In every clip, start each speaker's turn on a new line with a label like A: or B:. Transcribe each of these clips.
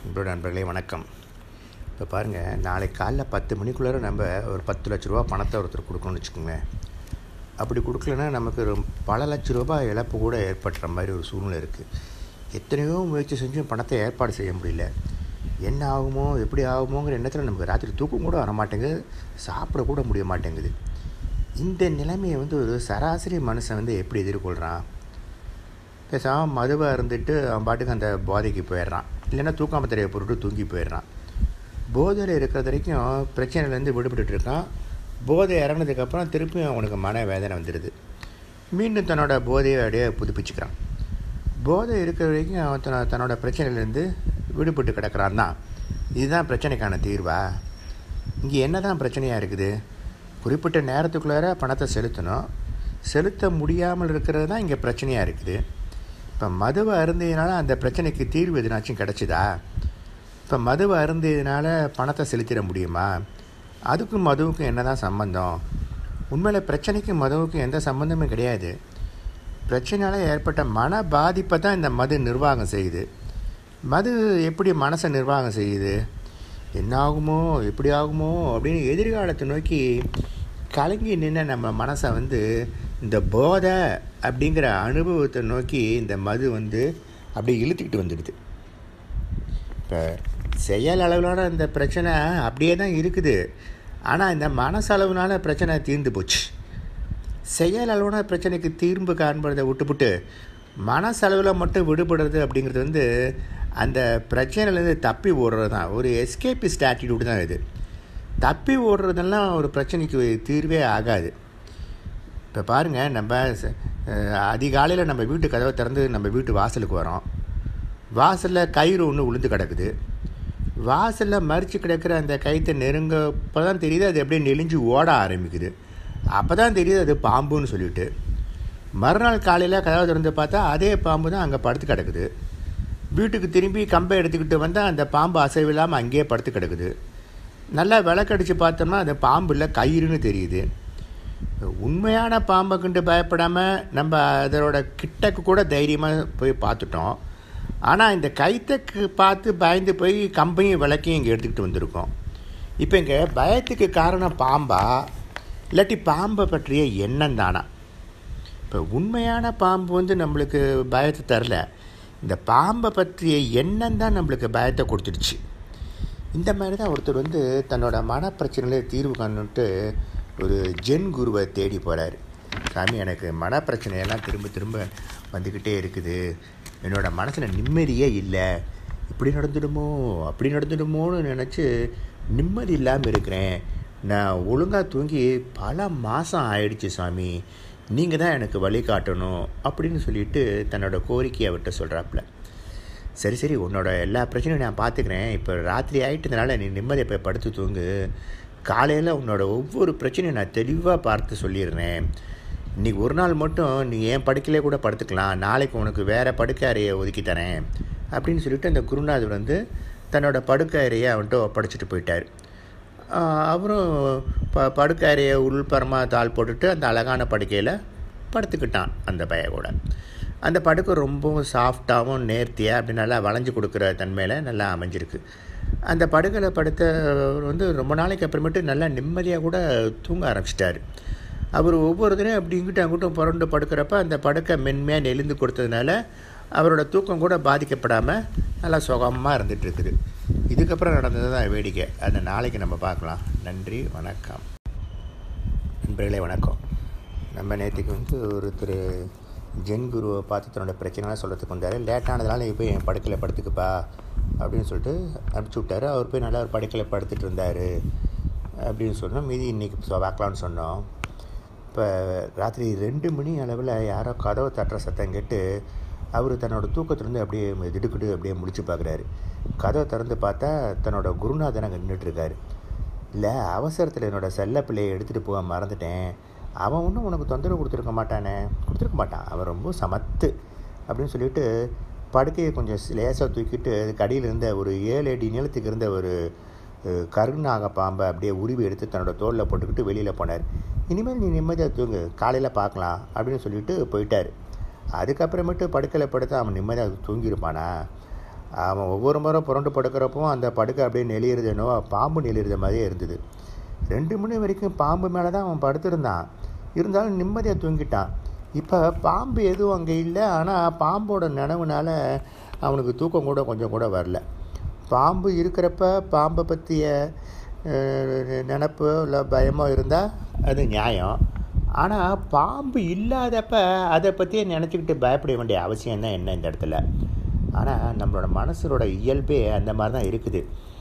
A: உங்களோட நண்பர்களே வணக்கம் இப்போ பாருங்கள் நாளைக்கு காலைல பத்து மணிக்குள்ளார நம்ம ஒரு பத்து லட்ச ரூபா பணத்தை ஒருத்தர் கொடுக்கணும்னு வச்சுக்கோங்களேன் அப்படி கொடுக்கலன்னா நமக்கு ஒரு பல லட்ச ரூபாய் இழப்பு கூட ஏற்படுற மாதிரி ஒரு சூழ்நிலை இருக்குது எத்தனையோ முயற்சி செஞ்சும் பணத்தை ஏற்பாடு செய்ய முடியல என்ன ஆகுமோ எப்படி ஆகுமோங்கிற எண்ணத்தில் நமக்கு ராத்திரி தூக்கம் கூட வர மாட்டேங்குது சாப்பிட கூட முடிய மாட்டேங்குது இந்த நிலைமையை வந்து ஒரு சராசரி மனுஷன் வந்து எப்படி எதிர்கொள்கிறான் பேசாமல் மதுவை இருந்துட்டு அவன் பாட்டுக்கு அந்த போதைக்கு போயிடுறான் இல்லைன்னா தூக்காமத்திரையை போட்டுட்டு தூங்கி போயிடுறான் போதையில் இருக்கிறது வரைக்கும் பிரச்சனையிலேருந்து விடுபட்டு இருக்கான் போதை இறங்கினதுக்கப்புறம் திருப்பியும் அவனுக்கு மன வேதனை வந்துடுது மீண்டும் தன்னோட போதையை அப்படியே புதுப்பிச்சுக்கிறான் போதை இருக்கிற வரைக்கும் அவன் தன தன்னோட பிரச்சனையிலேருந்து விடுபட்டு கிடக்கிறான் தான் இதுதான் பிரச்சனைக்கான தீர்வா இங்கே என்ன தான் பிரச்சனையாக இருக்குது குறிப்பிட்ட நேரத்துக்குள்ளார பணத்தை செலுத்தணும் செலுத்த முடியாமல் இருக்கிறது தான் இங்கே பிரச்சனையாக இருக்குது இப்போ மதுவை அருந்தியதுனால அந்த பிரச்சனைக்கு தீர்வு எதுனாச்சும் கிடச்சிதா இப்போ மதுவை அருந்தியதுனால பணத்தை செலுத்திட முடியுமா அதுக்கும் மதுவுக்கும் என்ன தான் சம்பந்தம் உண்மையில் பிரச்சனைக்கும் மதுவுக்கும் எந்த சம்மந்தமும் கிடையாது பிரச்சனையால் ஏற்பட்ட மன பாதிப்பை தான் இந்த மது நிர்வாகம் செய்யுது மது எப்படி மனசை நிர்வாகம் செய்யுது என்ன ஆகுமோ எப்படி ஆகுமோ அப்படின்னு எதிர்காலத்தை நோக்கி கலங்கி நின்ன நம்ம மனசை வந்து இந்த போதை அப்படிங்கிற அனுபவத்தை நோக்கி இந்த மது வந்து அப்படியே இழுத்துக்கிட்டு வந்துடுது இப்போ செயல் அளவிலான இந்த பிரச்சனை அப்படியே தான் இருக்குது ஆனால் இந்த மனசளவுனால பிரச்சனை தீர்ந்து போச்சு செயல் அளவான பிரச்சனைக்கு தீர்வு காண்பதை விட்டுப்புட்டு மனசளவில் மட்டும் விடுபடுறது அப்படிங்கிறது வந்து அந்த பிரச்சனையிலேருந்து தப்பி ஓடுறது தான் ஒரு எஸ்கேபிஸ்ட் ஆட்டிடியூடு தான் இது தப்பி ஓடுறதெல்லாம் ஒரு பிரச்சனைக்கு தீர்வே ஆகாது இப்போ பாருங்கள் நம்ம அதிகாலையில் நம்ம வீட்டு கதவை திறந்து நம்ம வீட்டு வாசலுக்கு வரோம் வாசலில் கயிறு ஒன்று உளுந்து கிடக்குது வாசலில் மறித்து கிடக்கிற அந்த கயிற்றை நெருங்கப்போ தான் தெரியுது அது அப்படியே நெளிஞ்சு ஓட ஆரம்பிக்குது அப்போ தான் தெரியுது அது பாம்புன்னு சொல்லிட்டு மறுநாள் காலையில் கதவை திறந்து பார்த்தா அதே பாம்பு தான் அங்கே படுத்து கிடக்குது வீட்டுக்கு திரும்பி கம்பை எடுத்துக்கிட்டு வந்தால் அந்த பாம்பு அசைவில்லாமல் அங்கேயே படுத்து கிடக்குது நல்லா விளக்கடிச்சு பார்த்தோம்னா அந்த பாம்பு இல்லை கயிறுன்னு தெரியுது உண்மையான பாம்பை கண்டு பயப்படாமல் நம்ம அதோட கிட்டக்கு கூட தைரியமாக போய் பார்த்துட்டோம் ஆனால் இந்த கைத்தக்கு பார்த்து பயந்து போய் கம்பையும் விளக்கையும் இங்கே எடுத்துக்கிட்டு வந்திருக்கோம் இப்போ இங்கே பயத்துக்கு காரணம் பாம்பா இல்லாட்டி பாம்பை பற்றிய எண்ணம் தானா இப்போ உண்மையான பாம்பு வந்து நம்மளுக்கு பயத்தை தரல இந்த பாம்பை பற்றிய எண்ணம் தான் நம்மளுக்கு பயத்தை கொடுத்துடுச்சு இந்த மாதிரி தான் ஒருத்தர் வந்து தன்னோட மனப்பிரச்சனையில தீர்வு காணுன்ட்டு ஒரு ஜென் குருவை தேடி போகிறார் சாமி எனக்கு மனப்பிரச்சனையெல்லாம் திரும்ப திரும்ப வந்துக்கிட்டே இருக்குது என்னோடய மனசில் நிம்மதியே இல்லை இப்படி நடந்துடுமோ அப்படி நடந்துடுமோன்னு நினச்சி நிம்மதி இல்லாமல் இருக்கிறேன் நான் ஒழுங்காக தூங்கி பல மாதம் ஆயிடுச்சு சாமி நீங்கள் தான் எனக்கு வழி காட்டணும் அப்படின்னு சொல்லிட்டு தன்னோட கோரிக்கையை அவர்கிட்ட சொல்கிறாப்புல சரி சரி உன்னோட எல்லா பிரச்சனையும் நான் பார்த்துக்கிறேன் இப்போ ராத்திரி ஆகிட்டதுனால நீ நிம்மதியை போய் படுத்து தூங்கு காலையில் உன்னோட ஒவ்வொரு பிரச்சனையும் நான் தெளிவாக பார்த்து சொல்லிடுறேன் இன்றைக்கி ஒரு நாள் மட்டும் நீ என் படுக்கையிலே கூட படுத்துக்கலாம் நாளைக்கு உனக்கு வேறு படுக்கை அறையை ஒதுக்கி தரேன் அப்படின்னு சொல்லிட்டு அந்த குருநாதர் வந்து தன்னோட படுக்கை அறையை அவன்கிட்ட ஒப்படைச்சிட்டு போயிட்டார் அவரும் ப படுக்கை அறையை உள்பரமாக தாள் போட்டுட்டு அந்த அழகான படுக்கையில் படுத்துக்கிட்டான் அந்த பைய கூட அந்த படுக்கை ரொம்பவும் சாஃப்டாகவும் நேர்த்தியாக அப்படி நல்லா வளைஞ்சு கொடுக்குற தன்மையில் நல்லா அமைஞ்சிருக்கு அந்த படுக்கையில் படுத்த வந்து ரொம்ப நாளைக்கு அப்புறமேட்டு நல்லா நிம்மதியாக கூட தூங்க ஆரம்பிச்சிட்டாரு அவர் ஒவ்வொரு தினையும் அப்படி இங்கிட்டும் அங்கிட்டும் புரண்டு படுக்கிறப்ப அந்த படுக்கை மென்மையாக நெளிந்து கொடுத்ததுனால அவரோட தூக்கம் கூட பாதிக்கப்படாமல் நல்லா சுகமாக இருந்துகிட்டு இருக்குது இதுக்கப்புறம் நடந்தது தான் வேடிக்கை அதை நாளைக்கு நம்ம பார்க்கலாம் நன்றி வணக்கம் நண்பர்களே வணக்கம் நம்ம நேற்றுக்கு வந்து ஒருத்தர் ஜென் குருவை பார்த்து தன்னோட பிரச்சனைலாம் சொல்கிறதுக்கு வந்தார் லேட்டானதுனால நீ போய் என் படுக்கையில் படுத்துக்குப்பா அப்படின்னு சொல்லிட்டு அனுப்பிச்சி விட்டார் அவர் போய் நல்லா ஒரு படுக்கையில் படுத்துட்டு இருந்தார் அப்படின்னு சொன்னோம் மீதி இன்றைக்கி பார்க்கலான்னு சொன்னோம் இப்போ ராத்திரி ரெண்டு மணி அளவில் யாரோ கதவை தட்டுற சத்தம் கேட்டு அவர் தன்னோட தூக்கத்துலேருந்து அப்படியே திடுக்கிட்டு அப்படியே முடிச்சு பார்க்குறாரு கதவை திறந்து பார்த்தா தன்னோட குருநாதன் அங்கே நின்றுட்டுருக்காரு இல்லை அவசரத்தில் என்னோடய செல்ல பிள்ளையை எடுத்துகிட்டு போக மறந்துட்டேன் அவன் ஒன்றும் உனக்கு தொந்தரவு கொடுத்துருக்க மாட்டானே கொடுத்துருக்க மாட்டான் அவன் ரொம்ப சமத்து அப்படின்னு சொல்லிட்டு படுக்கையை கொஞ்சம் லேசாக தூக்கிட்டு கடியில் இருந்த ஒரு ஏழு அடி நீளத்துக்கு இருந்த ஒரு கருநாக பாம்பை அப்படியே உருவி எடுத்து தன்னோட தோளில் போட்டுக்கிட்டு வெளியில் போனார் இனிமேல் நீ நிம்மதியாக தூங்கு காலையில் பார்க்கலாம் அப்படின்னு சொல்லிட்டு போயிட்டார் அதுக்கப்புறமேட்டு படுக்கையில் படுத்து அவன் நிம்மதியாக தூங்கியிருப்பானா அவன் ஒவ்வொரு முறை புரண்டு படுக்கிறப்பவும் அந்த படுக்கை அப்படியே நெளியிறது என்னவோ பாம்பு நெளியிறது மாதிரியே இருந்தது ரெண்டு மணி வரைக்கும் பாம்பு மேலே தான் அவன் படுத்திருந்தான் இருந்தாலும் நிம்மதியாக தூங்கிட்டான் இப்போ பாம்பு எதுவும் அங்கே இல்லை ஆனால் பாம்போட நினைவுனால அவனுக்கு தூக்கம் கூட கொஞ்சம் கூட வரல பாம்பு இருக்கிறப்ப பாம்பை பற்றிய நினப்போ இல்லை பயமோ இருந்தால் அது நியாயம் ஆனால் பாம்பு இல்லாதப்ப அதை பற்றியே நினச்சிக்கிட்டு பயப்பட வேண்டிய அவசியம் தான் என்ன இந்த இடத்துல ஆனால் நம்மளோட மனசோட இயல்பே அந்த மாதிரி தான் இருக்குது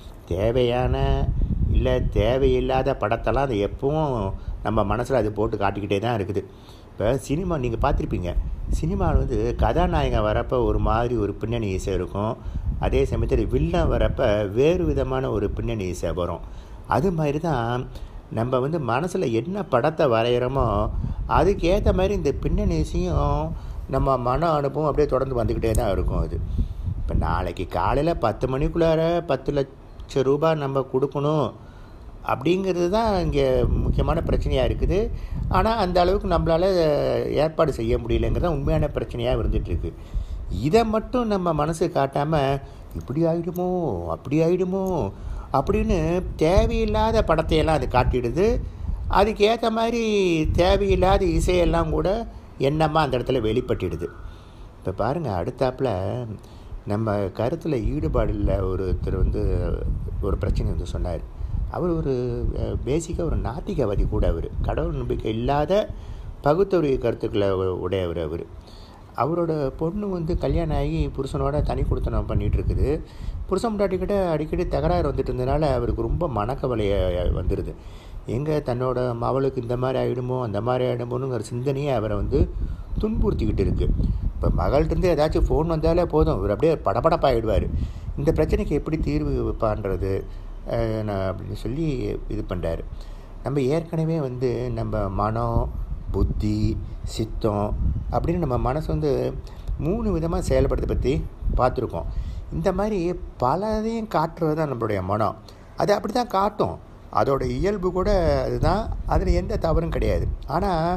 A: தேவையான இல்லை தேவையில்லாத படத்தெல்லாம் அது எப்பவும் நம்ம மனசில் அது போட்டு காட்டிக்கிட்டே தான் இருக்குது இப்போ சினிமா நீங்கள் பார்த்துருப்பீங்க சினிமாவில் வந்து கதாநாயகன் வரப்போ ஒரு மாதிரி ஒரு பின்னணி இசை இருக்கும் அதே சமயத்தில் வில்லன் வரப்போ வேறு விதமான ஒரு பின்னணி இசை வரும் அது மாதிரி தான் நம்ம வந்து மனசில் என்ன படத்தை வரைகிறோமோ அதுக்கேற்ற மாதிரி இந்த பின்னணி இசையும் நம்ம மன அனுபவம் அப்படியே தொடர்ந்து வந்துக்கிட்டே தான் இருக்கும் அது இப்போ நாளைக்கு காலையில் பத்து மணிக்குள்ளார பத்து லட்சம் ரூபாய் நம்ம கொடுக்கணும் அப்படிங்கிறது தான் இங்கே முக்கியமான பிரச்சனையாக இருக்குது ஆனால் அந்த அளவுக்கு நம்மளால் ஏற்பாடு செய்ய முடியலைங்கிறது உண்மையான பிரச்சனையாக இருந்துகிட்ருக்கு இதை மட்டும் நம்ம மனசு காட்டாமல் இப்படி ஆகிடுமோ அப்படி ஆகிடுமோ அப்படின்னு தேவையில்லாத படத்தையெல்லாம் அது காட்டிடுது அதுக்கு ஏற்ற மாதிரி தேவையில்லாத இசையெல்லாம் கூட எண்ணமாக அந்த இடத்துல வெளிப்பட்டுடுது இப்போ பாருங்கள் அடுத்தாப்பில் நம்ம கருத்தில் ஈடுபாடு இல்லை ஒருத்தர் வந்து ஒரு பிரச்சனை வந்து சொன்னார் அவர் ஒரு பேசிக்காக ஒரு நாத்திகவாதி கூட அவர் கடவுள் நம்பிக்கை இல்லாத பகுத்தறிவு கருத்துக்களை உடையவர் அவர் அவரோட பொண்ணு வந்து கல்யாணம் ஆகி புருஷனோட தனி கொடுத்தனம் பண்ணிகிட்டு இருக்குது புருஷன் முட்டாட்டிக்கிட்ட அடிக்கடி தகராறு வந்துட்டு இருந்ததுனால அவருக்கு ரொம்ப மனக்கவலையை வந்துடுது எங்கே தன்னோட மவளுக்கு இந்த மாதிரி ஆகிடுமோ அந்த மாதிரி ஆகிடுமோனுங்கிற சிந்தனையே அவரை வந்து துன்புறுத்திக்கிட்டு இருக்குது இப்போ மகள்கிட்டருந்து ஏதாச்சும் ஃபோன் வந்தாலே போதும் இவர் அப்படியே படபடப்பாகிடுவார் இந்த பிரச்சனைக்கு எப்படி தீர்வு பண்ணுறது நான் அப்படின்னு சொல்லி இது பண்ணுறாரு நம்ம ஏற்கனவே வந்து நம்ம மனம் புத்தி சித்தம் அப்படின்னு நம்ம மனசு வந்து மூணு விதமாக செயல்படுறதை பற்றி பார்த்துருக்கோம் இந்த மாதிரி பலதையும் காட்டுறது தான் நம்மளுடைய மனம் அது அப்படி தான் காட்டும் அதோட இயல்பு கூட அதுதான் அதில் எந்த தவறும் கிடையாது ஆனால்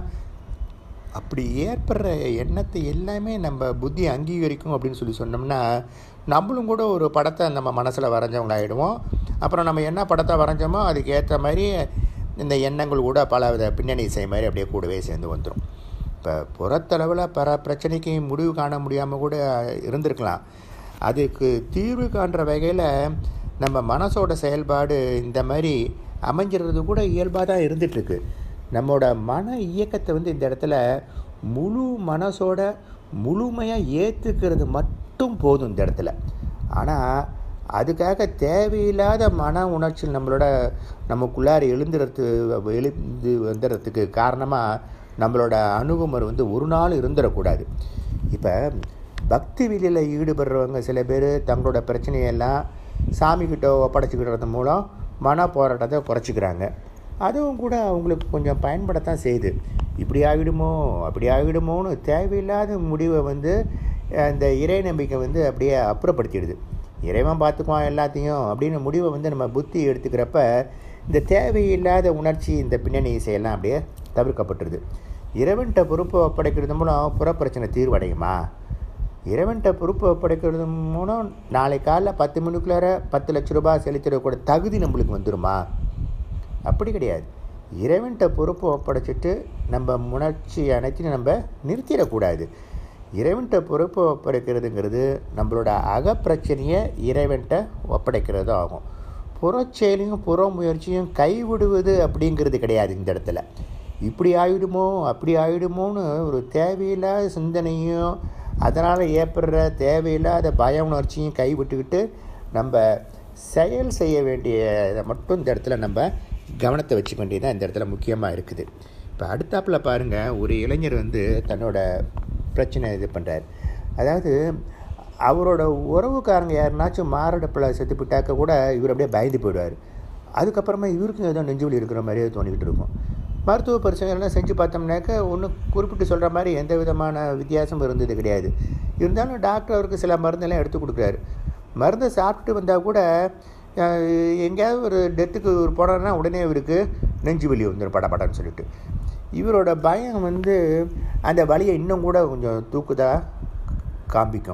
A: அப்படி ஏற்படுற எண்ணத்தை எல்லாமே நம்ம புத்தி அங்கீகரிக்கும் அப்படின்னு சொல்லி சொன்னோம்னா நம்மளும் கூட ஒரு படத்தை நம்ம மனசில் வரைஞ்சவங்க ஆகிடுவோம் அப்புறம் நம்ம என்ன படத்தை வரைஞ்சோமோ அதுக்கு ஏற்ற மாதிரி இந்த எண்ணங்கள் கூட பல வித பின்னணி இசை மாதிரி அப்படியே கூடவே சேர்ந்து வந்துடும் இப்போ புறத்தளவில் பல பிரச்சனைக்கு முடிவு காண முடியாமல் கூட இருந்திருக்கலாம் அதுக்கு தீர்வு காண்ற வகையில் நம்ம மனசோட செயல்பாடு இந்த மாதிரி அமைஞ்சிறது கூட இயல்பாக தான் இருந்துகிட்ருக்கு நம்மளோட மன இயக்கத்தை வந்து இந்த இடத்துல முழு மனசோட முழுமையாக ஏற்றுக்கிறது மட்டும் போதும் இந்த இடத்துல ஆனால் அதுக்காக தேவையில்லாத மன உணர்ச்சி நம்மளோட நமக்குள்ளார எழுந்துறது எழுந்து வந்துடுறதுக்கு காரணமாக நம்மளோட அணுகுமுறை வந்து ஒரு நாள் இருந்துடக்கூடாது இப்போ பக்தி வெளியில் ஈடுபடுறவங்க சில பேர் தங்களோட பிரச்சனையெல்லாம் சாமிக்கிட்ட ஒப்படைச்சிக்கிடுறது மூலம் மன போராட்டத்தை குறைச்சிக்கிறாங்க அதுவும் கூட அவங்களுக்கு கொஞ்சம் பயன்படத்தான் செய்யுது இப்படி ஆகிடுமோ அப்படி ஆகிடுமோன்னு தேவையில்லாத முடிவை வந்து அந்த இறை நம்பிக்கை வந்து அப்படியே அப்புறப்படுத்திடுது இறைவன் பார்த்துக்குவான் எல்லாத்தையும் அப்படின்னு முடிவை வந்து நம்ம புத்தி எடுத்துக்கிறப்ப இந்த தேவையில்லாத உணர்ச்சி இந்த பின்னணி இசையெல்லாம் அப்படியே தவிர்க்கப்பட்டுருது இறைவன்கிட்ட பொறுப்பு ஒப்படைக்கிறது மூலம் புறப்பிரச்சனை தீர்வடையுமா இறைவன்கிட்ட பொறுப்பு ஒப்படைக்கிறது மூலம் நாளை காலைல பத்து மணிக்குள்ளார பத்து லட்ச ரூபாய் செலுத்திடக்கூட தகுதி நம்மளுக்கு வந்துடுமா அப்படி கிடையாது இறைவன்கிட்ட பொறுப்பு ஒப்படைச்சிட்டு நம்ம உணர்ச்சி அனைத்தையும் நம்ம நிறுத்திடக்கூடாது இறைவன்கிட்ட பொறுப்பு ஒப்படைக்கிறதுங்கிறது நம்மளோட அகப்பிரச்சனையை இறைவன்கிட்ட ஒப்படைக்கிறது ஆகும் புறச்செயலையும் புற முயற்சியும் கைவிடுவது அப்படிங்கிறது கிடையாது இந்த இடத்துல இப்படி ஆகிடுமோ அப்படி ஆகிடுமோன்னு ஒரு தேவையில்லாத சிந்தனையும் அதனால் ஏற்படுற தேவையில்லாத பய உணர்ச்சியும் கைவிட்டுக்கிட்டு நம்ம செயல் செய்ய வேண்டியதை மட்டும் இந்த இடத்துல நம்ம கவனத்தை வச்சுக்க வேண்டியதான் இந்த இடத்துல முக்கியமாக இருக்குது இப்போ அடுத்தாப்பில் பாருங்கள் ஒரு இளைஞர் வந்து தன்னோட பிரச்சனை இது பண்ணுறாரு அதாவது அவரோட உறவுக்காரங்க யாருனாச்சும் மாரடைப்பில் செத்து போட்டாக்க கூட இவர் அப்படியே பயந்து போயிடுவார் அதுக்கப்புறமா இவருக்கும் ஏதோ நெஞ்சுவலி இருக்கிற மாதிரியே தோணிக்கிட்டு இருக்கும் மருத்துவ பரிசோதனைலாம் செஞ்சு பார்த்தோம்னாக்க ஒன்றும் குறிப்பிட்டு சொல்கிற மாதிரி எந்த விதமான வித்தியாசமும் இருந்தது கிடையாது இருந்தாலும் டாக்டர் அவருக்கு சில மருந்தெல்லாம் எடுத்து கொடுக்குறாரு மருந்தை சாப்பிட்டு வந்தால் கூட எங்கேயாவது ஒரு டெத்துக்கு ஒரு போனோன்னா உடனே இவருக்கு நெஞ்சு வலி வந்துடும் படப்படன்னு சொல்லிட்டு இவரோட பயம் வந்து அந்த வலியை இன்னும் கூட கொஞ்சம் தூக்குதா காண்பிக்கும்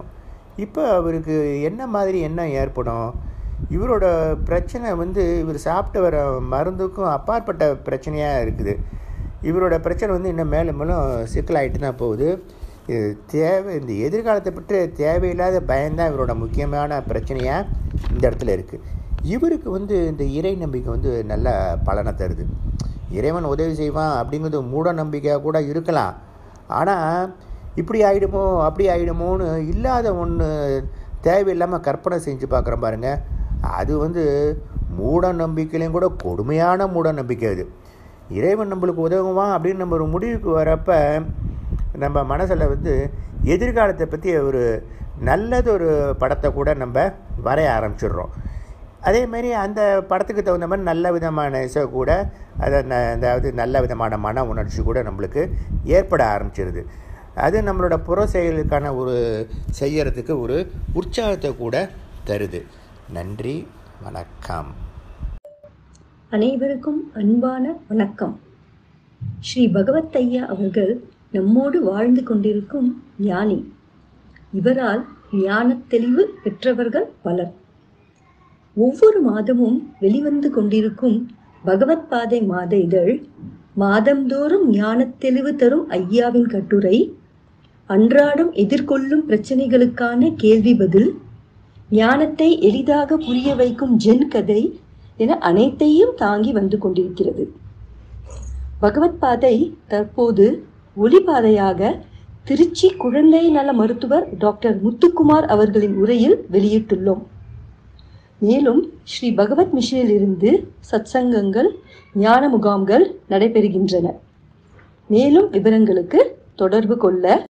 A: இப்போ அவருக்கு என்ன மாதிரி எண்ணம் ஏற்படும் இவரோட பிரச்சனை வந்து இவர் சாப்பிட்டு வர மருந்துக்கும் அப்பாற்பட்ட பிரச்சனையாக இருக்குது இவரோட பிரச்சனை வந்து இன்னும் மேலும் மேலும் சிக்கலாயிட்டு தான் போகுது இது தேவை இந்த எதிர்காலத்தை பற்றி தேவையில்லாத பயம்தான் இவரோட முக்கியமான பிரச்சனையாக இந்த இடத்துல இருக்குது இவருக்கு வந்து இந்த இறை நம்பிக்கை வந்து நல்ல பலனை தருது இறைவன் உதவி செய்வான் அப்படிங்கிறது மூட நம்பிக்கையாக கூட இருக்கலாம் ஆனால் இப்படி ஆகிடுமோ அப்படி ஆகிடுமோன்னு இல்லாத ஒன்று தேவையில்லாமல் கற்பனை செஞ்சு பார்க்குறோம் பாருங்கள் அது வந்து மூட நம்பிக்கையிலையும் கூட கொடுமையான மூட நம்பிக்கை அது இறைவன் நம்மளுக்கு உதவுவான் அப்படின்னு நம்ம ஒரு முடிவுக்கு வரப்ப நம்ம மனசில் வந்து எதிர்காலத்தை பற்றி ஒரு நல்லதொரு படத்தை கூட நம்ம வரைய ஆரம்பிச்சிடுறோம் அதேமாரி அந்த படத்துக்கு தகுந்த மாதிரி நல்ல விதமான இசை கூட அதை ந- அதாவது நல்ல விதமான மன உணர்ச்சி கூட நம்மளுக்கு ஏற்பட ஆரம்பிச்சிருது அது நம்மளோட புற செயலுக்கான ஒரு செய்யறதுக்கு ஒரு உற்சாகத்தை கூட தருது நன்றி வணக்கம்
B: அனைவருக்கும் அன்பான வணக்கம் ஸ்ரீ பகவத் ஐயா அவர்கள் நம்மோடு வாழ்ந்து கொண்டிருக்கும் ஞானி இவரால் ஞானத் தெளிவு பெற்றவர்கள் பலர் ஒவ்வொரு மாதமும் வெளிவந்து கொண்டிருக்கும் பகவத் பாதை மாத இதழ் மாதந்தோறும் ஞானத் தெளிவு தரும் ஐயாவின் கட்டுரை அன்றாடம் எதிர்கொள்ளும் பிரச்சனைகளுக்கான கேள்வி பதில் ஞானத்தை எளிதாக புரிய வைக்கும் ஜென் கதை என அனைத்தையும் தாங்கி வந்து கொண்டிருக்கிறது பகவத் பாதை தற்போது ஒளிபாதையாக திருச்சி குழந்தை நல மருத்துவர் டாக்டர் முத்துக்குமார் அவர்களின் உரையில் வெளியிட்டுள்ளோம் மேலும் ஸ்ரீ பகவத் மிஷனில் இருந்து சத்சங்கங்கள் ஞான முகாம்கள் நடைபெறுகின்றன மேலும் விவரங்களுக்கு தொடர்பு கொள்ள